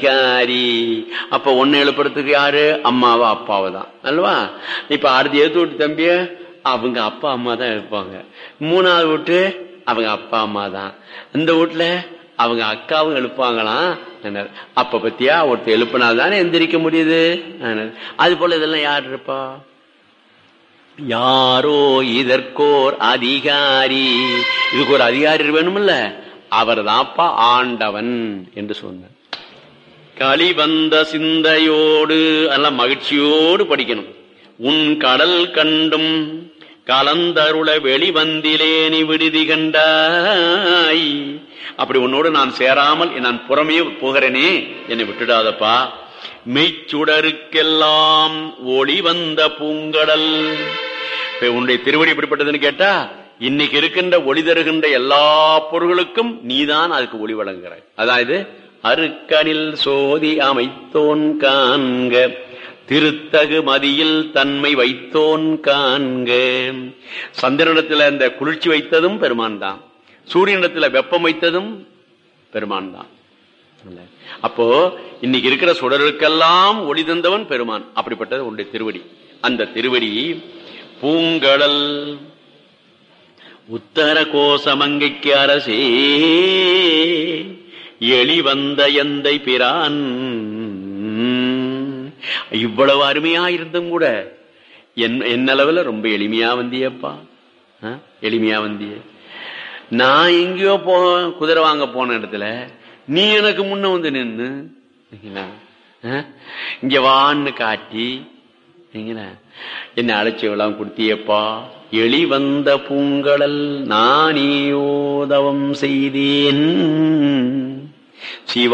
காரி அப்ப ஒன்னு எழுப்புறதுக்கு யாரு அம்மாவா அப்பாவை தான் அல்லவா இப்ப அடுத்து எடுத்து விட்டு தம்பிய அவங்க அப்பா அம்மா தான் இருப்பாங்க மூணாவது வீட்டு அவங்க அப்பா அம்மா தான் இந்த வீட்டுல அவங்க அக்காவும் எழுப்பாங்களாம் என்ன, அப்ப பத்தியா ஒருத்தர் எழுப்பினால்தானே எந்திரிக்க முடியுது என்ன, அது போல இதெல்லாம் யார் இருப்பா யாரோ இதற்கோர் அதிகாரி இதுக்கு ஒரு அதிகாரி வேணுமில்ல அவர் தான்ப்பா ஆண்டவன் என்று சொன்னார் களி வந்த சிந்தையோடு அல்ல மகிழ்ச்சியோடு படிக்கணும் உன் கடல் கண்டும் கலந்தருள வெளிவந்திலேனி விடுதி கண்டாய் அப்படி உன்னோடு நான் சேராமல் நான் புறமே போகிறேனே என்னை விட்டுடாதப்பா மெய்ச்சுடருக்கெல்லாம் ஒளி வந்த பூங்கடல் இப்ப உன்னுடைய திருவடி எப்படிப்பட்டதுன்னு கேட்டா இன்னைக்கு இருக்கின்ற ஒளி தருகின்ற எல்லா பொருள்களுக்கும் நீதான் அதுக்கு ஒளி வழங்குகிறாய் அதாவது அருக்கனில் சோதி அமைத்தோன் காண்க திருத்தகு மதியில் தன்மை வைத்தோன் காண்க சந்திரனிடத்துல இந்த குளிர்ச்சி வைத்ததும் பெருமான் தான் சூரியனிடத்துல வெப்பம் வைத்ததும் பெருமான் தான் அப்போ இன்னைக்கு இருக்கிற சுடருக்கெல்லாம் ஒளி தந்தவன் பெருமான் அப்படிப்பட்டது உன்னுடைய திருவடி அந்த திருவடி பூங்கடல் உத்தர கோசமங்கைக்கு அரசே எளி வந்த எந்தை பிரான் இவ்வளவு அருமையா இருந்தும் கூட என் என்னளவுல ரொம்ப எளிமையா வந்தியப்பா ஆ? எளிமையா வந்திய நான் எங்கேயோ போ குதிரை வாங்க போன இடத்துல நீ எனக்கு முன்ன வந்து நின்னு சரிங்களா? ஆ? இங்க வான்னு காட்டி சரிங்களா? என்ன அழைச்சவெல்லாம் கொடுத்தியப்பா எளி வந்த பூங்கடல் நானேயோதவம் செய்தேன் சிவ